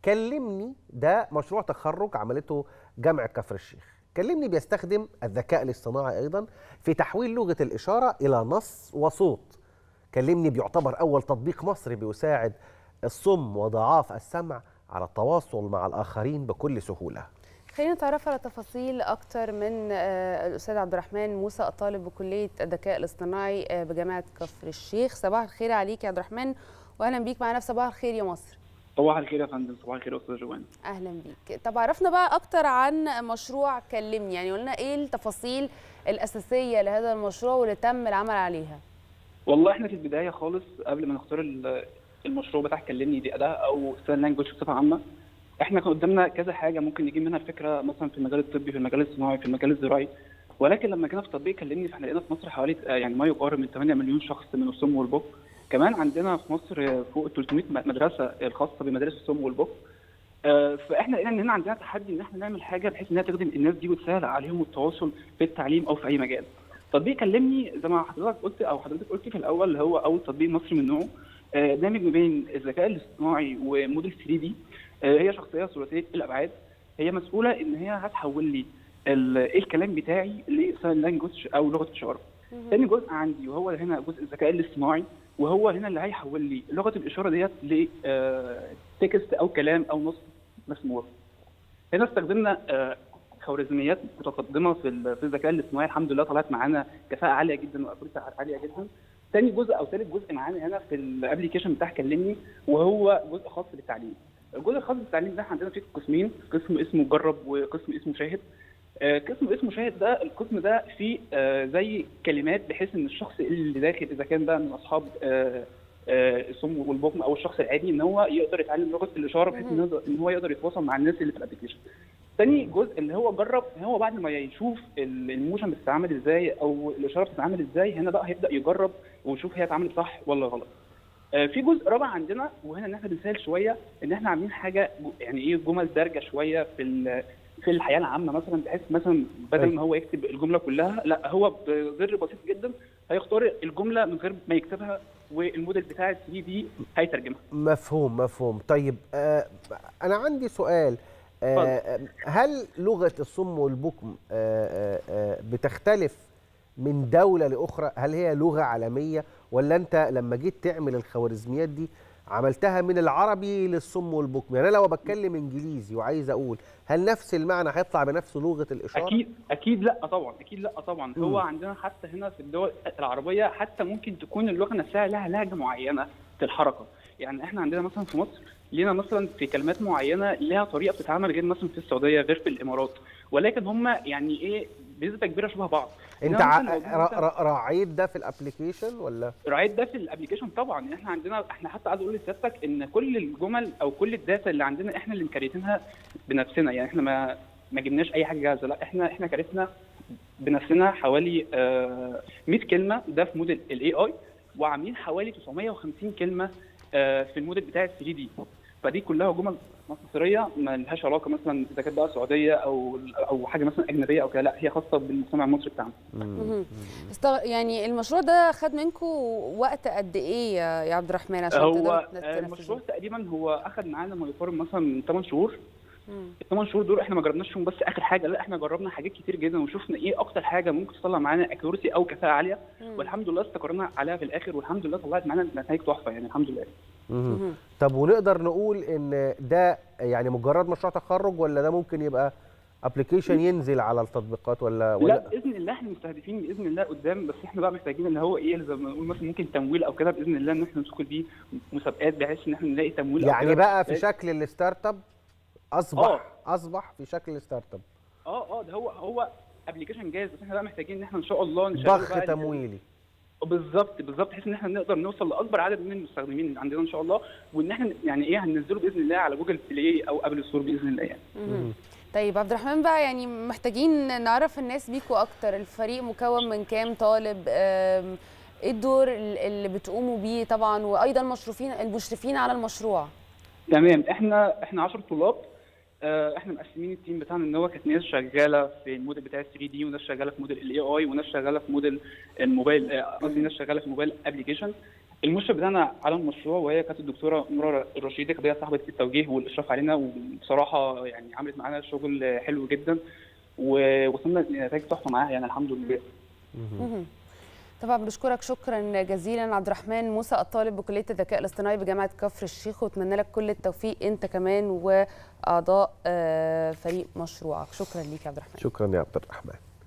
كلمني ده مشروع تخرج عملته جامعه كفر الشيخ كلمني بيستخدم الذكاء الاصطناعي ايضا في تحويل لغه الاشاره الى نص وصوت كلمني بيعتبر اول تطبيق مصري بيساعد الصم وضعاف السمع على التواصل مع الاخرين بكل سهوله خلينا نتعرف على تفاصيل اكتر من آه، الاستاذ عبد الرحمن موسى الطالب بكليه الذكاء الاصطناعي آه، بجامعه كفر الشيخ صباح الخير عليك يا عبد الرحمن واهلا بيك معانا في صباح الخير يا مصر صباح الخير يا فندم صباح الخير يا استاذ جوان اهلا بيك طب عرفنا بقى اكتر عن مشروع كلمني يعني قلنا ايه التفاصيل الاساسيه لهذا المشروع واللي تم العمل عليها والله احنا في البدايه خالص قبل ما نختار ال- المشروع بتاع كلمني دي اداه او ساين لانجوج بصفه عامه احنا كان قدامنا كذا حاجه ممكن نجيب منها الفكره مثلا في المجال الطبي في المجال الصناعي في المجال الزراعي ولكن لما جينا في تطبيق كلمني فاحنا لقينا في مصر حوالي آه، يعني ما يقارب من 8 مليون شخص من الصم والبكم كمان عندنا في مصر آه، فوق 300 مدرسه الخاصه بمدارس الصم والبكم آه، فاحنا لقينا ان هنا عندنا تحدي ان احنا نعمل حاجه بحيث انها تخدم الناس دي وتسهل عليهم التواصل في التعليم او في اي مجال. تطبيق كلمني زي ما حضرتك قلت او حضرتك قلت في الاول اللي هو اول تطبيق مصري من نوعه آه، دامج ما بين الذكاء الاصطناعي وموديل 3 دي هي شخصيه ثلاثيه الابعاد هي مسؤوله ان هي هتحول لي ال- الكلام بتاعي لساين لانجوج او لغه اشاره. تاني جزء عندي وهو هنا جزء الذكاء الاصطناعي وهو هنا اللي هيحول لي لغه الاشاره ديت لتكست او كلام او نص مسموع. هنا استخدمنا آه، خوارزميات متقدمه في ال- في الذكاء الاصطناعي الحمد لله طلعت معانا كفاءه عاليه جدا واكوريسي عاليه جدا. تاني جزء او ثالث جزء معانا هنا في الابلكيشن بتاع كلمني وهو جزء خاص بالتعليم. الجزء الخاص بالتعليم ده عندنا فيه قسمين قسم اسمه جرب وقسم اسمه شاهد. آه، قسم اسمه شاهد ده القسم ده فيه آه، زي كلمات بحيث ان الشخص اللي داخل اذا كان بقى من اصحاب آه، آه، الصم والبكم او الشخص العادي ان هو يقدر يتعلم لغه الاشاره بحيث ان هو- إن هو يقدر يتواصل مع الناس اللي في الابلكيشن. تاني جزء اللي هو جرب هو بعد ما يشوف ال- الموشن بتتعمل ازاي او الاشاره بتتعمل ازاي هنا بقى هيبدا يجرب ويشوف هي اتعملت صح ولا غلط. آه، في جزء رابع عندنا وهنا ان احنا بنسهل شويه ان احنا عاملين حاجه جو- يعني ايه جمل دارجه شويه في ال- في الحياه العامه مثلا بحيث مثلا بدل أيوة. ما هو يكتب الجمله كلها لا هو بزر بسيط جدا هيختار الجمله من غير ما يكتبها والموديل بتاع ال 3 دي هيترجمها. مفهوم مفهوم طيب آه انا عندي سؤال آه هل لغه الصم والبكم آه آه آه بتختلف من دوله لاخرى هل هي لغه عالميه ولا انت لما جيت تعمل الخوارزميات دي عملتها من العربي للصم والبكم يعني انا لو بتكلم انجليزي وعايز اقول هل نفس المعنى هيطلع بنفس لغه الاشاره اكيد اكيد لا طبعا اكيد لا طبعا مم. هو عندنا حتى هنا في الدول العربيه حتى ممكن تكون اللغه نفسها لها لهجه معينه في الحركه يعني احنا عندنا مثلا في مصر لينا مثلا في كلمات معينه لها طريقه بتتعمل غير مثلا في السعوديه غير في الامارات ولكن هم يعني ايه بنسبه كبيره شبه بعض انت إنما ع- مثلاً لو جينا را- مثلاً- را- راعيت ده في الابلكيشن ولا راعيت ده في الابلكيشن طبعا يعني احنا عندنا احنا حتى عايز اقول لسيادتك ان كل الجمل او كل الداتا اللي عندنا احنا اللي مكريتينها بنفسنا يعني احنا ما ما جبناش اي حاجه جاهزه لا احنا احنا كريتنا بنفسنا حوالي آه 100 كلمه ده في موديل الاي اي وعاملين حوالي 950 كلمه آه في الموديل بتاع ال 3 دي فدي كلها جمل مصريه ما لهاش علاقه مثلا اذا كانت بقى سعوديه او او حاجه مثلا اجنبيه او كده لا هي خاصه بالمجتمع المصري بتاعنا مهم. استغ... يعني المشروع ده خد منكم وقت قد ايه يا يا عبد الرحمن عشان هو تقدروا آه، تنفذوه؟ المشروع تقريبا هو اخذ معانا ما يقارب مثلا من 8 شهور مم. الثمان شهور دول احنا ما جربناش فيهم بس اخر حاجه لا احنا جربنا حاجات كتير جدا وشفنا ايه اكتر حاجه ممكن تطلع معانا اكيورسي او كفاءه عاليه مم. والحمد لله استقرينا عليها في الاخر والحمد لله طلعت معانا نتائج تحفه يعني الحمد لله مهم. مهم. طب ونقدر نقول ان ده يعني مجرد مشروع تخرج ولا ده ممكن يبقى ابلكيشن ينزل على التطبيقات ولا لا ولا باذن الله احنا مستهدفين باذن الله قدام بس احنا بقى محتاجين اللي هو ايه زي ما نقول مثلا ممكن تمويل او كده باذن الله ان احنا ندخل بيه مسابقات بحيث ان احنا نلاقي تمويل أو يعني كده. بقى في شكل الستارت اب اصبح آه. اصبح في شكل الستارت اب اه اه ده هو هو ابلكيشن جاهز بس احنا بقى محتاجين ان احنا ان شاء الله نشغله ضخ بقى تمويلي بالظبط بالظبط بحيث ان احنا نقدر نوصل لاكبر عدد من المستخدمين اللي عندنا ان شاء الله وان احنا يعني ايه هننزله باذن الله على جوجل بلاي او ابل ستور باذن الله يعني مهم. طيب عبد الرحمن بقى يعني محتاجين نعرف الناس بيكوا اكتر الفريق مكون من كام طالب آم، ايه الدور ال- اللي بتقوموا بيه طبعا وايضا مشرفين المشرفين على المشروع تمام احنا احنا 10 طلاب آه، احنا مقسمين التيم بتاعنا ان هو كانت ناس شغاله في الموديل بتاع 3 دي وناس شغاله في موديل الاي اي وناس شغاله في موديل الموبايل آه، قصدي ناس شغاله في موبايل ابلكيشن المشرف بتاعنا على المشروع وهي كانت الدكتوره نورا الرشيدي كانت هي صاحبه التوجيه والاشراف علينا وبصراحه يعني عملت معانا شغل حلو جدا ووصلنا لنتائج تحفه معاها يعني الحمد لله. مهم. طبعا بنشكرك شكرا جزيلا عبد الرحمن موسى الطالب بكليه الذكاء الاصطناعي بجامعه كفر الشيخ واتمنى لك كل التوفيق انت كمان واعضاء آه، فريق مشروعك شكرا ليك يا عبد الرحمن شكرا يا عبد الرحمن